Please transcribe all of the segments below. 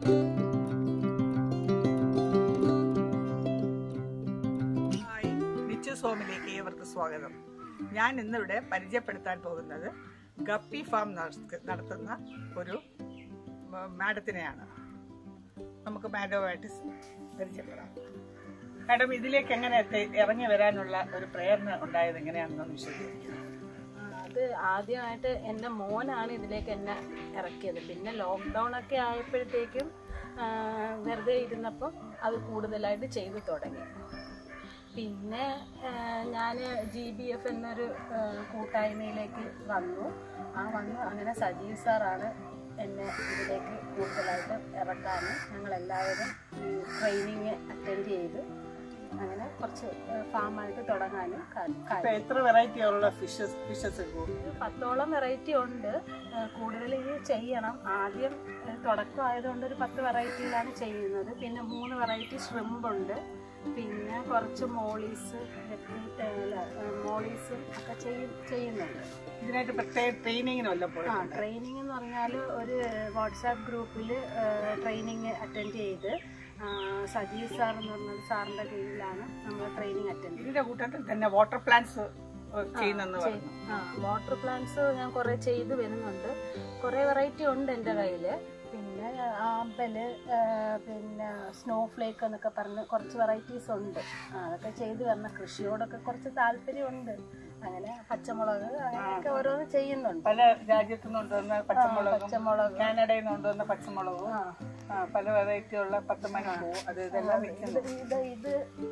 Hi നിച്ചസ് ഹോമിലേക്ക് ഏവർക്ക് സ്വാഗതം ഞാൻ ഇന്നിവിടെ പരിചയപ്പെടുത്താൻ പോകുന്നത് ഗപ്പി ഫാം നട- നടത്തുന്ന ഒരു മ- മാഡത്തിനെയാണ് നമുക്ക് മാഡവുമായിട്ട് സ് പരിചയപ്പെടാം മാഡം ഇതിലേക്ക് എങ്ങനെ എത്തി- ഇറങ്ങി വരാനുള്ള ഒരു പ്രേരണ ഉണ്ടായത് എങ്ങനെയാണെന്ന് വിശദീകരിക്കാം ആ, അത് ആദ്യമായിട്ട് എൻ്റെ മോനാണ് ഇതിലേക്ക് എന്നെ ഇറക്കിയത് പിന്നെ ലോക്ക്ഡൗൺ ഒക്കെ ആയപ്പോഴത്തേക്കും ആ, വെറുതെ ഇരുന്നപ്പം അത് കൂടുതലായിട്ട് ചെയ്തു തുടങ്ങി പിന്നെ ഞാൻ ജി ബി എഫ് എന്നൊരു ആ, കൂട്ടായ്മയിലേക്ക് വന്നു ആ വന്നു അങ്ങനെ സജീവ് സാറാണ് എന്നെ ഇതിലേക്ക് കൂടുതലായിട്ട് ഇറക്കാനും ഞങ്ങളെല്ലാവരും ട്രെയിനിങ് അറ്റൻഡ് ചെയ്ത് അങ്ങനെ കുറച്ച് ഫാമായിട്ട് തുടങ്ങാനും കാ- ഇപ്പൊ കാര്യം എത്ര വെറൈറ്റി ഉള്ള ഫിഷസ് ഫിഷസ് ഒരു പത്തോളം വെറൈറ്റി ഉണ്ട് ഏഹ് കൂടുതൽ ഇനി ചെയ്യണം ആദ്യം ഏഹ് തുടക്കം ആയതുകൊണ്ട് ഒരു പത്ത് വെറൈറ്റിയിലാണ് ചെയ്യുന്നത് പിന്നെ മൂന്ന് വെറൈറ്റി ഷ്രിമ്പ് ഉണ്ട് പിന്നെ കുറച്ച് മോളീസ് മോളീസും ഒക്കെ ചെയ്യ ചെയ്യുന്നുണ്ട് ഇതിനായിട്ട് പ്രത്യേക ട്രെയിനിങ്ങിന് വല്ല ആ പോയി ട്രെയിനിങ് എന്ന് പറഞ്ഞാൽ ഒരു വാട്സാപ്പ് ഗ്രൂപ്പിൽ ട്രെയിനിങ് അറ്റൻഡ് ചെയ്ത് ആ, സജീവ് സാർ എന്ന് പറഞ്ഞ സാറിൻ്റെ കീഴിലാണ് നമ്മൾ ട്രെയിനിങ് അറ്റൻഡ് ഇതിന്റെ കൂട്ടത്തിൽ തന്നെ വാട്ടർ പ്ലാന്റ്സ് ചെയ്യുന്നെന്ന് പറഞ്ഞു ആ വാട്ടർ പ്ലാന്റ്സ് ഞാൻ കുറേ ചെയ്ത് വരുന്നുണ്ട് കുറേ വെറൈറ്റി ഉണ്ട് എൻ്റെ കയ്യിൽ പിന്നെ ആമ്പല് ആ, പിന്നെ സ്നോ ഫ്ലേക്ക് എന്നൊക്കെ പറഞ്ഞ് കുറച്ച് വെറൈറ്റീസ് ഉണ്ട് ആ, അതൊക്കെ ചെയ്ത് വരണം കൃഷിയോടൊക്കെ കുറച്ച് താല്പര്യമുണ്ട് അങ്ങനെ പച്ചമുളക് അങ്ങനെയൊക്കെ ഓരോന്ന് ചെയ്യുന്നുണ്ട് പല രാജ്യത്തു നിന്ന് കൊണ്ടുവന്ന പച്ചമുളകും പച്ചമുളക് കാനഡയിൽ നിന്ന് കൊണ്ടുവന്ന പച്ചമുളകും ആ ആ, പല വെറൈറ്റി ഉള്ള പത്ത് മണി പൂ അത് ഇതെല്ലാം ഇത് വെക്കുന്നു ഇത് ഇത്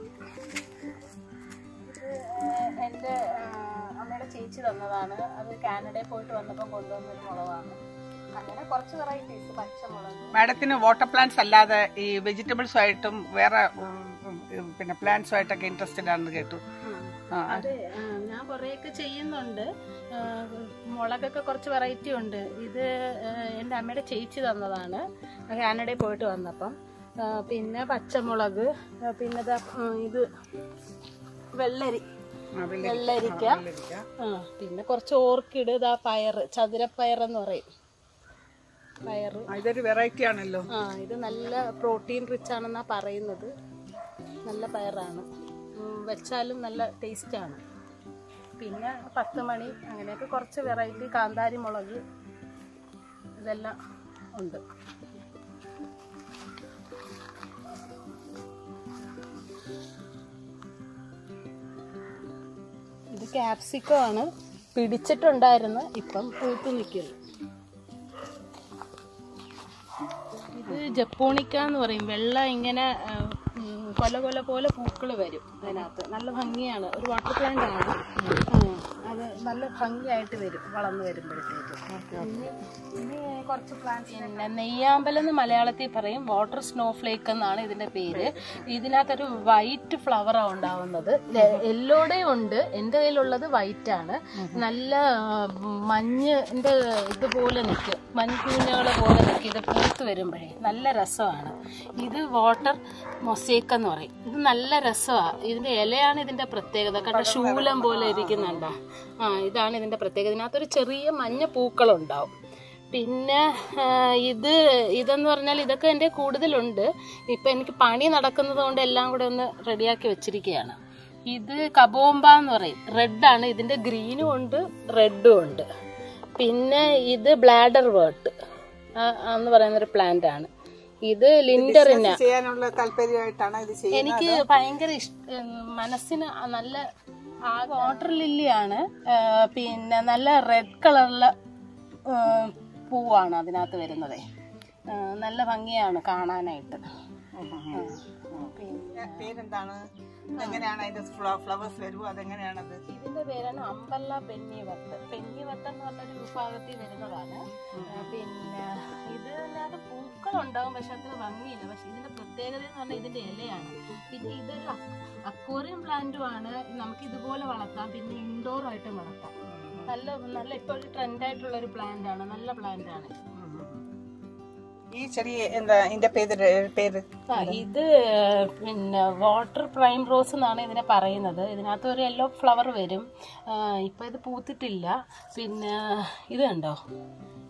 ഇത് ഏഹ്, എൻ്റെ ആഹ്, അമ്മയുടെ ചേച്ചി തന്നതാണ് അത് കാനഡയിൽ പോയിട്ട് വന്നപ്പോൾ കൊണ്ടുവന്നൊരു മുളകാണ് അങ്ങനെ കുറച്ച് വെറൈറ്റീസ് പച്ചമുളക് മാഡത്തിന് വാട്ടർ പ്ലാന്റ്സ് അല്ലാതെ ഈ വെജിറ്റബിൾസ് ആയിട്ടും വേറെ ഉം, ഉം, പിന്നെ പ്ലാന്റ്സും ആയിട്ടൊക്കെ ഇൻട്രസ്റ്റഡ് ആണെന്ന് കേട്ടു ഉം. ആ, ആ. അതെ ആ, ഞാൻ കുറേയൊക്കെ ചെയ്യുന്നുണ്ട് ആ, മുളകൊക്കെ കുറച്ച് വെറൈറ്റി ഉണ്ട് ഇത് ആ, എൻ്റെ അമ്മയുടെ ചേച്ചി തന്നതാണ് കാനഡയിൽ പോയിട്ട് വന്നപ്പം ആ, പിന്നെ പച്ചമുളക് ആ, പിന്നെ ദാ, ആ, ഇത് വെള്ളരി ആ, വെള്ളരി- വെള്ളരിക്ക ആ, വെള്ളരിക്ക. ആ പിന്നെ കുറച്ച് ഓർക്കിഡ് ഇതാ പയറ് ചതുരപ്പയർ എന്ന് പറയും പയറ് ആ, ഇതൊരു വെറൈറ്റി ആണല്ലോ ആ ഇത് നല്ല പ്രോട്ടീൻ റിച്ച് ആണെന്നാ പറയുന്നത് നല്ല പയറാണ് ഉം, വെച്ചാലും നല്ല ടേസ്റ്റാണ് പിന്നെ പത്ത് മണി അങ്ങനെയൊക്കെ കുറച്ച് വെറൈറ്റി കാന്താരി മുളക് ഇതെല്ലാം ഉണ്ട് ഇത് ക്യാപ്സിക്കം ആണ് പിടിച്ചിട്ടുണ്ടായിരുന്നു ഇപ്പം പൂത്ത് നിൽക്കുന്നു ഇത് ജപ്പോണിക്ക എന്ന് പറയും വെള്ള ഇങ്ങനെ ആ, ഉം, കൊല കൊല പോലെ പൂക്കൾ വരും അതിനകത്ത് നല്ല ഭംഗിയാണ് ഒരു വാട്ടർ പ്ലാന്റ് ആണ് ആ, അത് നല്ല ഭംഗിയായിട്ട് വരും വളർന്നു വരുമ്പോഴത്തേക്ക് ഇനി ഇനി കുറച്ച് പ്ലാന്റ്സ് പിന്നെ നെയ്യാമ്പലം എന്ന് മലയാളത്തിൽ പറയും വാട്ടർ സ്നോ ഫ്ലേക്ക് എന്നാണ് ഇതിന്റെ പേര് ഇതിനകത്തൊരു വൈറ്റ് ഫ്ലവറാണ് ഉണ്ടാവുന്നത് എല്ലോടെയും ഉണ്ട് എൻ്റെ കയ്യിലുള്ളത് വൈറ്റ് ആണ് നല്ല ആ, മഞ്ഞിന്റെ ഇതുപോലെ നിൽക്കും മൺകൂഞ്ഞകളെ പോലെ നിൽക്കും ഇത് പൂത്ത് വരുമ്പോഴേ നല്ല രസമാണ് ഇത് വാട്ടർ മൊസേക്ക് എന്ന് പറയും ഇത് നല്ല രസമാണ് ഇതിന്റെ ഇലയാണ് ഇതിന്റെ പ്രത്യേകത കണ്ട ശൂലം പോലെ ഇരിക്കുന്നുണ്ടോ ആ ഇതാണ് ഇതിന്റെ പ്രത്യേകത ഇതിനകത്തൊരു ചെറിയ മഞ്ഞ പൂക്കളുണ്ടാവും പിന്നെ ആ, ഇത് ഇതെന്ന് പറഞ്ഞാൽ ഇതൊക്കെ എൻ്റെ കൂടുതലുണ്ട് ഇപ്പം എനിക്ക് പണി നടക്കുന്നത് കൊണ്ട് എല്ലാം കൂടെ ഒന്ന് റെഡിയാക്കി വെച്ചിരിക്കുകയാണ് ഇത് കബോമ്പ എന്ന് പറയും റെഡാണ് ഇതിൻ്റെ ഗ്രീനും ഉണ്ട് റെഡും ഉണ്ട് പിന്നെ ഇത് ബ്ലാഡർ വേർട്ട് എന്ന് പറയുന്നൊരു പ്ലാന്റ് ആണ് ഇത് ലിൻഡറിന ചെയ്യാനുള്ള താല്പര്യമായിട്ടാണ് ഇത് ചെയ്യുന്നത് എനിക്ക് ഭയങ്കര ഇഷ്ട മനസ്സിന് നല്ല ആ വാട്ടർ ലില്ലിയാണ് ആ, പിന്നെ നല്ല റെഡ് കളറിലെ പൂവാണ് അതിനകത്ത് വരുന്നത് നല്ല ഭംഗിയാണ് കാണാനായിട്ട് പിന്നെ പേരെന്താണ് എങ്ങനെയാണ് അതിന്റെ ഫ്ലവേഴ്സ് വരുമോ അതെങ്ങനെയാണത് ഇതിന്റെ പേരാണ് അമ്പല്ല പെന്നിവട്ട് പെന്നിവട്ട് എന്ന് പറഞ്ഞൊരു വിഭാഗത്തിൽ വരുന്നതാണ് ആ, പിന്നെ ഇതിനകത്ത് പൂക്കളുണ്ടാവും പക്ഷെ അത്ര ഭംഗിയില്ല പക്ഷെ ഇതിന്റെ പ്രത്യേകത എന്ന് പറഞ്ഞാൽ ഇതിന്റെ ഇലയാണ് പിന്നെ ഇതൊരു അക്വോറിയം പ്ലാന്റും ആണ് നമുക്ക് ഇതുപോലെ വളർത്താം പിന്നെ ഇൻഡോർ ആയിട്ടും വളർത്താം നല്ല നല്ല ഇപ്പോൾ ഒരു ട്രെൻഡ് ആയിട്ടുള്ള ഒരു പ്ലാന്റ് ആണ് നല്ല പ്ലാന്റ് ആണ് ഈ ചെറിയ എന്താ ഇതിന്റെ പേര് പേര് ആ, ഇത് പിന്നെ വാട്ടർ പ്രൈം റോസ് എന്നാണ് ഇതിനെ പറയുന്നത് ഇതിനകത്ത് ഒരു യെല്ലോ ഫ്ലവർ വരും ആ, ഇപ്പൊ ഇത് പൂത്തിട്ടില്ല പിന്നെ ഇത് കണ്ടോ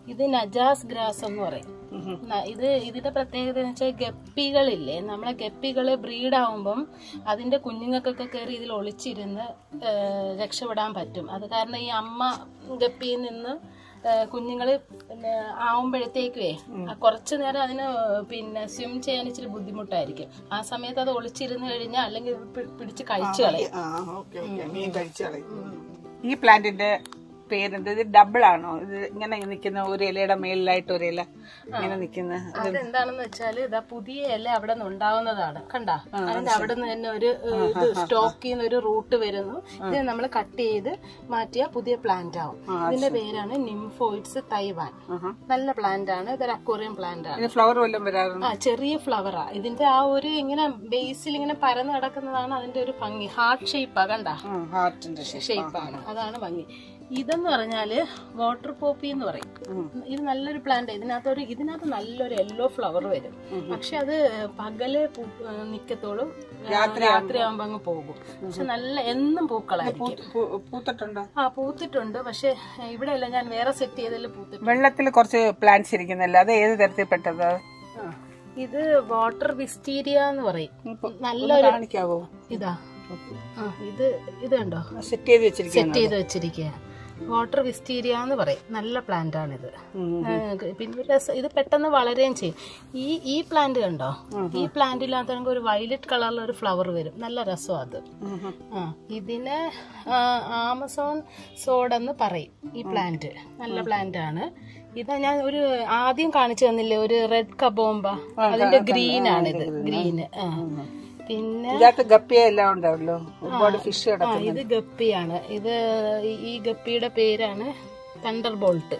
ഇത് നജാസ് ഗ്രാസ് എന്ന് പറയും ന- ഇത് ഇതിന്റെ പ്രത്യേകത എന്ന് വെച്ചാൽ ഗപ്പികളില്ലേ നമ്മളെ ഗപ്പികള് ബ്രീഡ് ആവുമ്പം അതിന്റെ കുഞ്ഞുങ്ങൾക്കൊക്കെ കയറി ഇതിൽ ഒളിച്ചിരുന്ന് ആ, രക്ഷപ്പെടാൻ പറ്റും അത് കാരണം ഈ അമ്മ ഗപ്പിയിൽ നിന്ന് കുഞ്ഞുങ്ങൾ പിന്നെ ആവുമ്പോഴത്തേക്കുവേ ആ കുറച്ച് നേരം അതിന് പിന്നെ സ്വിം ചെയ്യാൻ ഇച്ചിരി ബുദ്ധിമുട്ടായിരിക്കും ആ സമയത്ത് അത് ഒളിച്ചിരുന്ന് കഴിഞ്ഞാൽ അല്ലെങ്കിൽ പി- പിടിച്ച് കഴിച്ചു കളയും ആ ഓക്കെ ഓക്കെ മീൻ കഴിച്ചു കളയും ഈ പ്ലാന്റിന്റെ പേരെന്ത് ഇത് ഡബിൾ ആണോ ഇത് ഇങ്ങനെ നിൽക്കുന്ന ഒരു ഇലയുടെ മേളിലായിട്ട് ഒരു ഇല ഇങ്ങനെ നിൽക്കുന്ന അതെന്താണെന്ന് വെച്ചാല് ഇതാ പുതിയ ഇല അവിടെ നിന്ന് ഉണ്ടാവുന്നതാണ് കണ്ട അതിന്റെ അവിടെ നിന്ന് തന്നെ ഒരു ഏഹ്, ഇത് സ്റ്റോക്കിൽ നിന്ന് ഒരു റൂട്ട് വരുന്നു ഇത് നമ്മൾ കട്ട് ചെയ്ത് മാറ്റിയ പുതിയ പ്ലാന്റ് ആവും ഇതിന്റെ പേരാണ് നിംഫോയിഡ്സ് തൈവാൻ നല്ല പ്ലാന്റ് ആണ് ഇതൊരു അക്വറിയം പ്ലാന്റ് ആണ് ഇതിന് ഫ്ലവർ വല്ലതും വരാറുണ്ട് ആ ചെറിയ ഫ്ലവറാ ഇതിന്റെ ആ ഒരു ഇങ്ങനെ ബേസിൽ ഇങ്ങനെ പരന്ന് കിടക്കുന്നതാണ് അതിന്റെ ഒരു ഭംഗി ഹാർട്ട് ഷേപ്പാ കണ്ട ഹാർട്ടിന്റെ ഷേപ്പാണ് അതാണ് ഭംഗി ഇതെന്ന് പറഞ്ഞാല് വാട്ടർ പോപ്പി എന്ന് പറയും ഇത് നല്ലൊരു പ്ലാന്റ് ഇതിനകത്ത് ഒരു ഇതിനകത്ത് നല്ലൊരു യെല്ലോ ഫ്ലവർ വരും പക്ഷെ അത് പകല് പൂ- ഏഹ് നിക്കത്തോളും രാത്രി ആകുമ്പോ അങ്ങ് പോകും പക്ഷെ നല്ല എന്നും പൂക്കളായിരിക്കും പൂത്തിട്ടുണ്ടോ ആ പൂത്തിട്ടുണ്ട് പക്ഷെ ഇവിടെയല്ല ഞാൻ വേറെ സെറ്റ് ചെയ്തതിൽ പൂത്തിട്ടുണ്ട് വെള്ളത്തിൽ കുറച്ച് പ്ലാന്റ്സ് ഇരിക്കുന്നല്ലോ അത് ഏത് തരത്തിൽ പെട്ടത് ആ. ഇത് വാട്ടർ വിസ്റ്റീരിയ എന്ന് പറയും നല്ലൊരു കാണിക്കാവോ ഇതാ ആ ഇത് ഇത് കണ്ടോ സെറ്റ് ചെയ്ത് വെച്ചിരിക്കുന്നു സെറ്റ് ചെയ്ത് വെച്ചിരിക്കുക വാട്ടർ വിസ്റ്റീരിയ എന്ന് പറയും നല്ല പ്ലാന്റ് ആണിത് ഏഹ് പിന്നെ ഒരു രസം ഇത് പെട്ടെന്ന് വളരുകയും ചെയ്യും ഈ ഈ പ്ലാന്റ് കണ്ടോ ഈ പ്ലാന്റിനകത്ത് ഒരു വയലറ്റ് കളറിൽ ഒരു ഫ്ലവർ വരും നല്ല രസം അത് ആ ഇതിന് ആ, ആമസോൺ സോഡ് എന്ന് പറയും ഈ പ്ലാന്റ് നല്ല പ്ലാന്റ് ആണ് ഇത് ഞാൻ ഒരു ആദ്യം കാണിച്ചു തന്നില്ലേ ഒരു റെഡ് കബോംബ അതിന്റെ ഗ്രീൻ ആണിത് ഗ്രീന് ആ പിന്നെ ഇതിനകത്ത് ഗപ്പിയ എല്ലാം ഉണ്ടാവല്ലോ ഒരുപാട് ഫിഷ് ആ കിടക്കും ഇത് ഗപ്പിയാണ് ഇത് ഈ- ഈ ഗപ്പിയുടെ പേരാണ് തണ്ടർ ബോൾട്ട്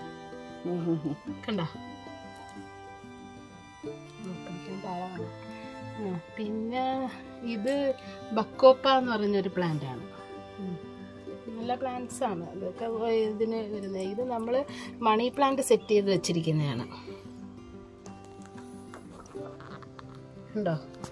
കണ്ട പിന്നെ ഇത് ബക്കോപ്പ എന്ന് പറഞ്ഞൊരു പ്ലാന്റ് ആണ് ഉം. നല്ല പ്ലാന്റ്സ് ആണ് ഇതൊക്കെ ഇതിന് വരുന്നത് ഇത് നമ്മൾ മണി പ്ലാന്റ് സെറ്റ് ചെയ്ത് വെച്ചിരിക്കുന്നതാണ് ഉണ്ടോ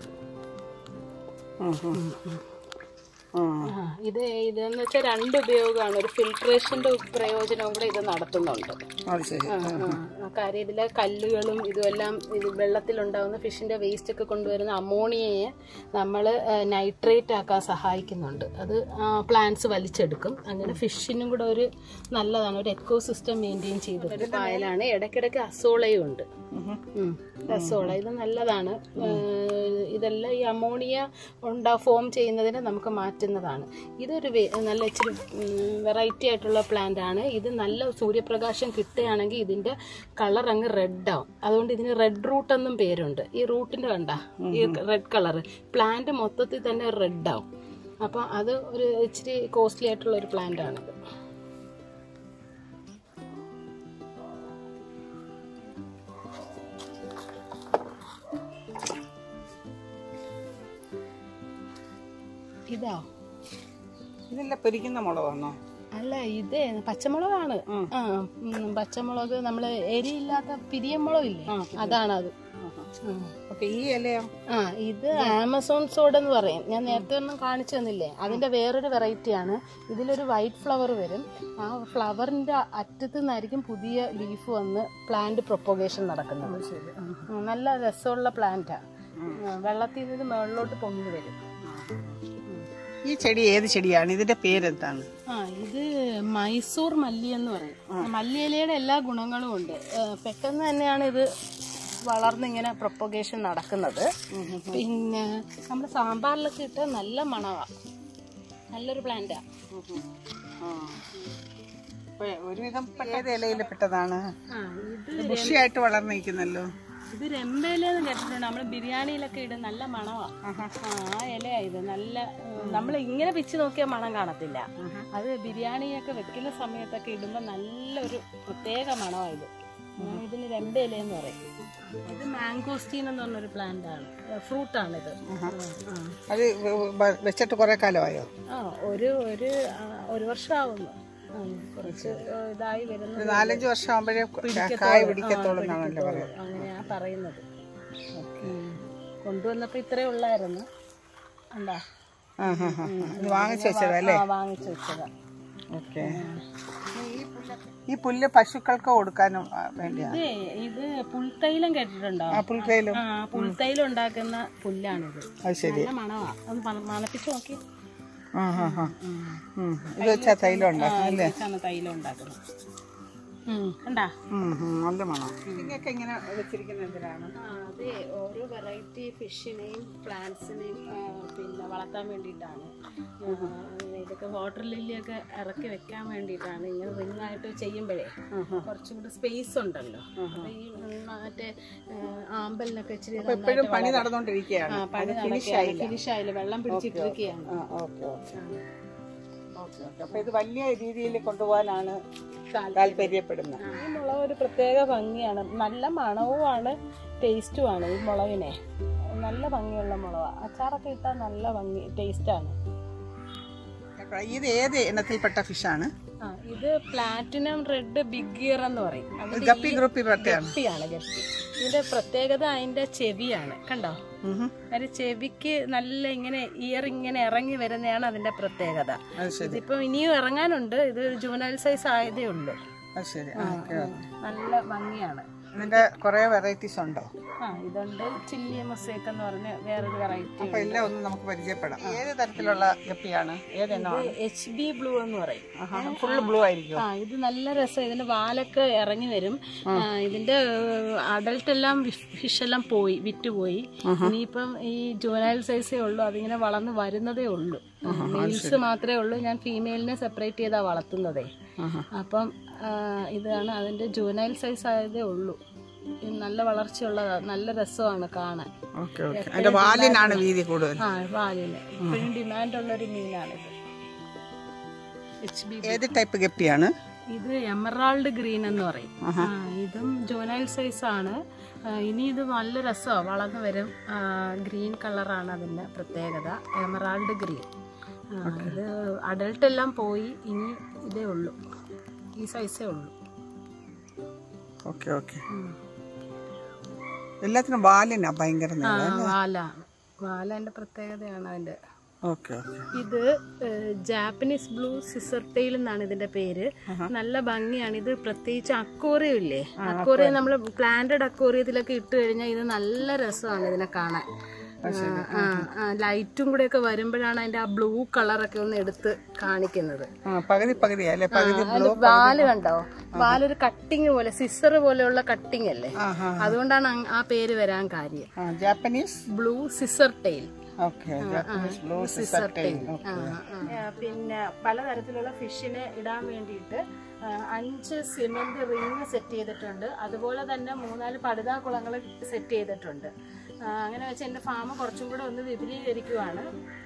ആ, ഇത് ഇതെന്ന് വെച്ചാൽ രണ്ട് ഉപയോഗമാണ് ഒരു ഫിൽട്രേഷന്റെ പ്രയോജനവും കൂടെ ഇത് നടത്തുന്നുണ്ട് അത് ശരി ആ, ആ. ആ, കാര്യം ഇതിലെ കല്ലുകളും ഇതുമെല്ലാം ഇത് വെള്ളത്തിലുണ്ടാകുന്ന ഫിഷിന്റെ വേസ്റ്റ് ഒക്കെ കൊണ്ടുവരുന്ന അമോണിയയെ നമ്മൾ നൈട്രേറ്റ് ആക്കാൻ സഹായിക്കുന്നുണ്ട് അത് പ്ലാന്റ്സ് വലിച്ചെടുക്കും അങ്ങനെ ഫിഷിനും കൂടെ ഒരു നല്ലതാണ് ഒരു എക്കോ സിസ്റ്റം മെയിൻറ്റെയിൻ ചെയ്ത് ഒരു പായലാണ് ഇടയ്ക്കിടയ്ക്ക് അസോളയും ഉണ്ട് ഉം. അസോള ഇത് നല്ലതാണ് ഏഹ് ഇതെല്ലാം ഈ അമോണിയ ഉണ്ടാ ഫോം ചെയ്യുന്നതിനെ നമുക്ക് മാറ്റുന്നതാണ് ഇതൊരു വേ- നല്ല ഇച്ചിരി വെറൈറ്റി ആയിട്ടുള്ള പ്ലാന്റ് ആണ് ഇത് നല്ല സൂര്യപ്രകാശം കിട്ടുകയാണെങ്കിൽ ഇതിന്റെ കളർ അങ്ങ് റെഡ് ആവും അതുകൊണ്ട് ഇതിന് റെഡ് റൂട്ട് എന്നും പേരുണ്ട് ഈ റൂട്ടിന്റെ കണ്ട ഈ റെഡ് കളർ പ്ലാന്റ് മൊത്തത്തിൽ തന്നെ റെഡ് ആവും അപ്പം അത് ഒരു ഇച്ചിരി കോസ്റ്റ്ലി ആയിട്ടുള്ള ഒരു പ്ലാന്റ് ആണിത് ഇതാ ഇതെല്ലാം പൊരിക്കുന്ന മുളകാണോ അല്ല ഇത് പച്ചമുളകാണ് ആ ഉം, പച്ചമുളക് നമ്മള് എരിയില്ലാത്ത പിരിയമുളക് ഇല്ലേ അതാണ് അത് ഉം. ഓക്കെ ഈ ഇലയോ ആ ഇത് ആമസോൺ സോഡ് എന്ന് പറയും ഞാൻ നേരത്തെ ഒന്നും കാണിച്ചു തന്നില്ലേ അതിന്റെ വേറൊരു വെറൈറ്റി ആണ് ഇതിലൊരു വൈറ്റ് ഫ്ലവർ വരും ആ ഫ്ലവറിന്റെ അറ്റത്ത് നിന്നായിരിക്കും പുതിയ ലീഫ് വന്ന് പ്ലാന്റ് പ്രൊപ്പഗേഷൻ നടക്കുന്നത് ഉം, നല്ല രസമുള്ള പ്ലാന്റാ വെള്ളത്തിൽ നിന്ന് ഇത് മുകളിലോട്ട് പൊങ്ങി വരും ഈ ചെടി ഏത് ചെടിയാണ് ഇതിന്റെ പേരെന്താണ് ആ ഇത് മൈസൂർ മല്ലി എന്ന് പറയും മല്ലിയിലയുടെ എല്ലാ ഗുണങ്ങളും ഉണ്ട് ഏ, പെട്ടെന്ന് തന്നെയാണ് ഇത് വളർന്നിങ്ങനെ പ്രൊപ്പഗേഷൻ നടക്കുന്നത് പിന്നെ നമ്മുടെ സാമ്പാറിലൊക്കെ ഇട്ട് നല്ല മണവാ നല്ലൊരു പ്ലാന്റാ ഇപ്പൊ ഒരുവിധം ഏത് ഇലയിൽ പെട്ടതാണ് ആ ഇത് ബുഷിയായിട്ട് വളർന്നിരിക്കുന്നല്ലോ ഇത് രമ്പയിലെന്ന് കേട്ടിട്ടുണ്ട് നമ്മൾ ബിരിയാണിയിലൊക്കെ ഇടും നല്ല മണവാ ആ ആ ഇലയാ ഇത് നല്ല നമ്മൾ ഇങ്ങനെ പിച്ച് നോക്കിയാൽ മണം കാണത്തില്ല അത് ബിരിയാണിയൊക്കെ വെക്കുന്ന സമയത്തൊക്കെ ഇടുമ്പോൾ നല്ലൊരു പ്രത്യേക മണമാണ് ഇത് ഉം, ഇതിന് രണ്ട് ഇലയെന്ന് പറയും ഇത് മാംഗോസ്റ്റീൻ എന്ന് പറഞ്ഞൊരു പ്ലാന്റ് ആണ് ഫ്രൂട്ട് ആണിത് അത് വ- വ- വെച്ചിട്ട് കുറെ കാലമായോ ആ ഒരു ഒരു ആ, ഒരു വർഷമാവുന്നു ഉം, കുറച്ച് ഇതായി വരുന്നു ഒരു നാലഞ്ച് വർഷം ആകുമ്പോഴേ കായ പിടിക്കത്തോളം എന്നാണല്ലോ പറയുന്നത് അങ്ങനെയാ പറയുന്നത് ഉം. കൊണ്ടുവന്നപ്പോ ഇത്രേ ഉള്ളായിരുന്നു എന്താ ആ ഹാ ഹാ ഇത് വാങ്ങിച്ചു വെച്ചതാ അല്ലേ ആ വാങ്ങിച്ചു വെച്ചതാ ഓക്കെ ഈ പുല്ല് ഈ പുല്ല് പശുക്കൾക്ക് കൊടുക്കാനും ആ, വേണ്ടിയാണ് ഇത് ഇത് പുൽത്തൈലം കേട്ടിട്ടുണ്ടോ ആ പുൽക്കയിലും ആ പുൽത്തൈലം ഉണ്ടാക്കുന്ന പുല്ലാണിത് അത് ശരി നല്ല മണമാ ഒന്ന് മണ- മണപ്പിച്ച് നോക്കി ആ ആ ആ ഉം. ഇത് വെച്ചാ തൈലം ഉണ്ടാക്കും അല്ലേ ഇതാണ് തൈലം ഉണ്ടാക്കുന്നത് ഉം, കണ്ടാ ഉം, ഉം, നല്ല മണം ഇതിങ്ങൊക്കെ ഇങ്ങനെ വെച്ചിരിക്കുന്നത് എന്തിനാണ് ആ, അതെ ഓരോ വെറൈറ്റി ഫിഷിനെയും പ്ലാന്റ്സിനെയും പിന്നെ വളർത്താൻ വേണ്ടിയിട്ടാണ് ആ, ഇതൊക്കെ വാട്ടർ ലില്ലിയൊക്കെ ഇറക്കി വെക്കാൻ വേണ്ടിയിട്ടാണ് ഇങ്ങനെ റിംഗ് ആയിട്ട് ചെയ്യുമ്പോഴേ കുറച്ചും കൂടി സ്പേസ് ഉണ്ടല്ലോ അപ്പൊ ഈ ഉം, മറ്റേ ആ, ആമ്പലിനൊക്കെ ഇച്ചിരി എപ്പോഴും പണി നടന്നുകൊണ്ടിരിക്കുകയാണ് പണി ഫിനിഷ് ആയില്ല വെള്ളം പിടിച്ചിട്ടിരിക്കുകയാണ് ഓക്കെ ഓക്കെ ഓക്കെ ഓക്കെ അപ്പൊ ഇത് വലിയ രീതിയിൽ കൊണ്ടുപോകാനാണ് താല്പര്യപ്പെടുന്നത് ഈ മുളക് ഒരു പ്രത്യേക ഭംഗിയാണ് നല്ല മണവുമാണ് ടേസ്റ്റുമാണ് ഈ മുളകിനെ നല്ല ഭംഗിയുള്ള മുളകാണ് അച്ചാറൊക്കെ ഇട്ടാൽ നല്ല ഭംഗി ടേസ്റ്റാണ് ഇത് ഏത് ഇനത്തിൽപ്പെട്ട ഫിഷാണ് ആ ഇത് പ്ലാറ്റിനം റെഡ് ബിഗ് ഗിയർ എന്ന് പറയും അതിന്റെ ഗപ്പി ഗ്രൂപ്പിൽ പെട്ടയാണ് ഗപ്പിയാണ് ഗപ്പി ഇതിന്റെ പ്രത്യേകത അതിന്റെ ചെവിയാണ് കണ്ടോ ഒരു ചെവിക്ക് നല്ല ഇങ്ങനെ ഇയർ ഇങ്ങനെ ഇറങ്ങി വരുന്നതാണ് അതിന്റെ പ്രത്യേകത അത് ശരി ഇതിപ്പോ ഇനിയും ഇറങ്ങാനുണ്ട് ഇത് ജൂനൽ സൈസ് ആയതേ ഉള്ളൂ അത് ശരി ആ, ഓക്കെ നല്ല ഭംഗിയാണ് ഇതിന്റെ കുറെ വെറൈറ്റീസ് ഉണ്ടോ ആ ഇതുണ്ട് ചില്ലി മൊസേക്ക് എന്ന് പറഞ്ഞ വേറൊരു വെറൈറ്റി അപ്പൊ എല്ലാം ഒന്ന് നമുക്ക് പരിചയപ്പെടാം ഏത് തരത്തിലുള്ള ഗപ്പിയാണ് ഏതെണ്ണമാണ് എച്ച് ബി ബ്ലൂ എന്ന് പറയും ഫുള്ള് ബ്ലൂ ആയിരിക്കും ആ ഇത് നല്ല രസം ഇതിന്റെ വാലൊക്കെ ഇറങ്ങി വരും ആ, ഇതിന്റെ അഡൽട്ട് എല്ലാം ഫിഷ് എല്ലാം പോയി വിറ്റുപോയി ഇനിയിപ്പം ഈ ജൂനൈൽ സൈസേ ഉള്ളൂ അതിങ്ങനെ വളർന്ന് വരുന്നതേ ഉള്ളൂ മെയിൽസ് മാത്രമേ ഉള്ളൂ ഞാൻ ഫീമെയിലിനെ സെപ്പറേറ്റ് ചെയ്താ വളർത്തുന്നതേ അപ്പം ആ, ഇതാണ് അതിന്റെ ജൂനൈൽ സൈസ് ആയതേ ഉള്ളൂ ഇത് നല്ല വളർച്ചയുള്ളതാ നല്ല രസമാണ് കാണാൻ ഓക്കെ ഓക്കെ അതിന്റെ വാലിനാണ് വീതി കൂടുതൽ ആ വാലിന് ഇപ്പോഴും ഡിമാൻഡ് ഉള്ള ഒരു മീനാണിത് എച്ച് ബി ഏത് ടൈപ്പ് ഗപ്പിയാണ് ഇത് എമറാൾഡ് ഗ്രീൻ എന്ന് പറയും ആ, ഇതും ജോനൈൽ സൈസ് ആണ് ആ, ഇനി ഇത് നല്ല രസമാണ് വളർന്നു വരും ആ, ഗ്രീൻ കളറാണ് അതിൻ്റെ പ്രത്യേകത എമറാൾഡ് ഗ്രീൻ ആ, ഇത് അഡൾട്ട് എല്ലാം പോയി ഇനി ഇതേ ഉള്ളൂ ഈ സൈസേ ഉള്ളൂ ഓക്കെ ഓക്കെ എല്ലാത്തിനും വാലിനാ ഭയങ്കര ആ, നീളം വാലാണ് വാല അതിൻ്റെ പ്രത്യേകതയാണ് അതിൻ്റെ ഓക്കെ ഓക്കെ ഇത് ഏഹ്, ജാപ്പനീസ് ബ്ലൂ സിസർ ടെയിൽ എന്നാണ് ഇതിന്റെ പേര് നല്ല ഭംഗിയാണ് ഇത് പ്രത്യേകിച്ച് അക്കോറിയം ഇല്ലേ അക്കോറിയം നമ്മൾ പ്ലാന്റഡ് അക്കോറിയത്തിലൊക്കെ ഇട്ട് കഴിഞ്ഞാൽ ഇത് നല്ല രസമാണ് ഇതിനെ കാണാൻ ആ, ആ, ലൈറ്റും കൂടെ ഒക്കെ വരുമ്പോഴാണ് അതിന്റെ ആ ബ്ലൂ കളറൊക്കെ ഒന്ന് എടുത്ത് കാണിക്കുന്നത് ആ പകുതി പകുതി അല്ലേ പകുതി അതിന്റെ വാല് കണ്ടോ വാലൊരു കട്ടിങ് പോലെ സിസർ പോലെയുള്ള കട്ടിങ് അല്ലേ ആഹാ. അതുകൊണ്ടാണ് അങ് ആ പേര് വരാൻ കാര്യം ആ Japanese blue scissor tail okay Japanese blue scissor tail പിന്നെ പലതരത്തിലുള്ള ഫിഷിനെ ഇടാൻ വേണ്ടിയിട്ട് ആ, അഞ്ച് സിമെന്റ് റിങ് സെറ്റ് ചെയ്തിട്ടുണ്ട് അതുപോലെ തന്നെ മൂന്നാല് പടുതാ കുളങ്ങൾ സെറ്റ് ചെയ്തിട്ടുണ്ട് ആ, അങ്ങനെ വെച്ച് എൻ്റെ ഫാം കുറച്ചും കൂടെ ഒന്ന് വിപുലീകരിക്കുവാണ്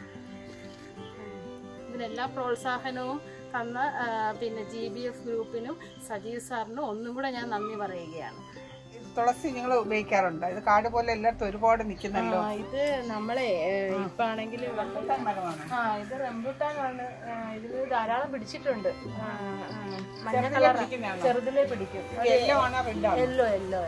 ഇതിനെല്ലാ പ്രോത്സാഹനവും തന്ന ആ, പിന്നെ ജി ബി എഫ് ഗ്രൂപ്പിനും സജീവ് സാറിനും ഒന്നും കൂടെ ഞാൻ നന്ദി പറയുകയാണ് തുളസി നിങ്ങൾ ഉപയോഗിക്കാറുണ്ട് ഇത് കാട് പോലെ എല്ലായിടത്തും ഒരുപാട് നിൽക്കുന്നല്ലോ ആ, ഇത് നമ്മളെ ഇപ്പൊ ആണെങ്കിൽ റംബുട്ടാൻ മരമാണ് ആ ഇത് റംബുട്ടാനാണ് ആ, ഇതില് ധാരാളം പിടിച്ചിട്ടുണ്ട് ആ, ആ, മഞ്ഞ കളർ പിടിക്കുന്നതാണോ? ചെറുതിലേ പിടിക്കും യെല്ലോ ആണോ റെഡ് ആണോ യെല്ലോ യെല്ലോ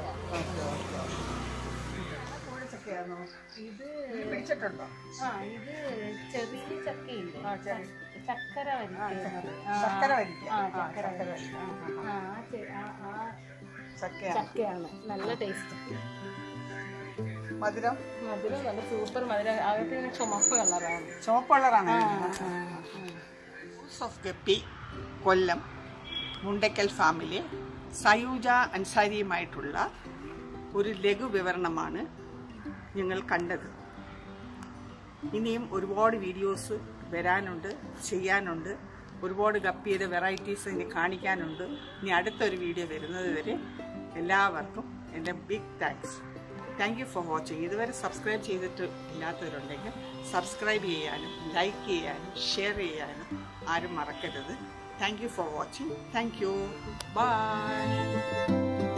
ചക്കയാണോ ഇത് പിടിച്ചിട്ടുണ്ടോ ആ ഇത് ചെറിയ ചക്കയില്ലേ ചക്കര വരിക്ക ചക്കര വരിക്ക ആ ചക്കര വരിക്ക ആ ആ ചെ- ആ- ആ ചക്കയാണ് ചക്കയാണ് നല്ല ടേസ്റ്റ് മധുരം മധുരം നല്ല സൂപ്പർ മധുരം അകത്ത് ഇങ്ങനെ ചുമപ്പ് കളറാണ് ചുവപ്പ് കളറാണ് ആ, ആ. ഓഫ് ഗപ്പി കൊല്ലം മുണ്ടക്കൽ ഫാമിലെ സയൂജ അൻസാരിയുമായിട്ടുള്ള ഒരു ലഘു വിവരണമാണ് ഞങ്ങൾ കണ്ടത് ഇനിയും ഒരുപാട് വീഡിയോസ് വരാനുണ്ട് ചെയ്യാനുണ്ട് ഒരുപാട് ഗപ്പിയുടെ വെറൈറ്റീസ് ഇനി കാണിക്കാനുണ്ട് ഇനി അടുത്തൊരു വീഡിയോ വരുന്നത് വരെ എല്ലാവർക്കും എൻ്റെ big thanks thank you for watching ഇതുവരെ സബ്സ്ക്രൈബ് ചെയ്തിട്ട് ഇല്ലാത്തവരുണ്ടെങ്കിൽ സബ്സ്ക്രൈബ് ചെയ്യാനും ലൈക്ക് ചെയ്യാനും ഷെയർ ചെയ്യാനും ആരും മറക്കരുത് thank you for watching thank you by